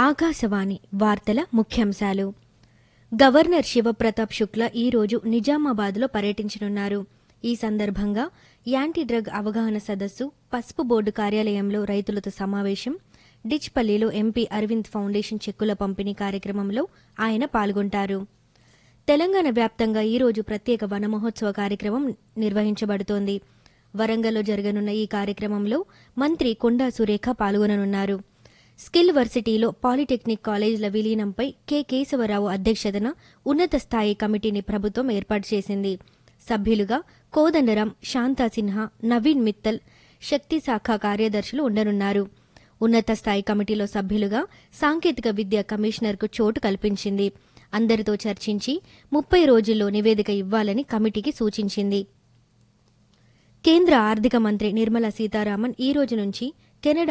ఆకాశవాణి వార్తల ముఖ్యాంశాలు గవర్నర్ శివప్రతాప్ శుక్లా ఈరోజు నిజామాబాద్లో పర్యటించనున్నారు ఈ సందర్భంగా యాంటీ డ్రగ్ అవగాహన సదస్సు పసుపు బోర్డు కార్యాలయంలో రైతులతో సమావేశం డిచ్పల్లిలో ఎంపీ అరవింద్ ఫౌండేషన్ చెక్కుల పంపిణీ కార్యక్రమంలో ఆయన పాల్గొంటారు తెలంగాణ వ్యాప్తంగా ఈరోజు ప్రత్యేక వన మహోత్సవ కార్యక్రమం నిర్వహించబడుతోంది వరంగల్లో జరగనున్న ఈ కార్యక్రమంలో మంత్రి కొండా సురేఖ పాల్గొననున్నారు స్కిల్ వర్సిటీలో పాలిటెక్నిక్ కాలేజీల విలీనంపై కె కేశవరావు అధ్యక్షతన ఉన్నత స్థాయి కమిటీని ప్రభుత్వం ఏర్పాటు చేసింది సభ్యులుగా కోదండరాం శాంతా సిన్హా నవీన్ మిత్తల్ శక్తి శాఖ కార్యదర్శులు ఉండనున్నారు ఉన్నత స్థాయి కమిటీలో సభ్యులుగా సాంకేతిక విద్య కమిషనర్కు చోటు కల్పించింది అందరితో చర్చించి ముప్పై రోజుల్లో నివేదిక ఇవ్వాలని కమిటీకి సూచించింది కేంద్ర ఆర్థిక మంత్రి నిర్మలా సీతారామన్ ఈ రోజు నుంచి కెనడా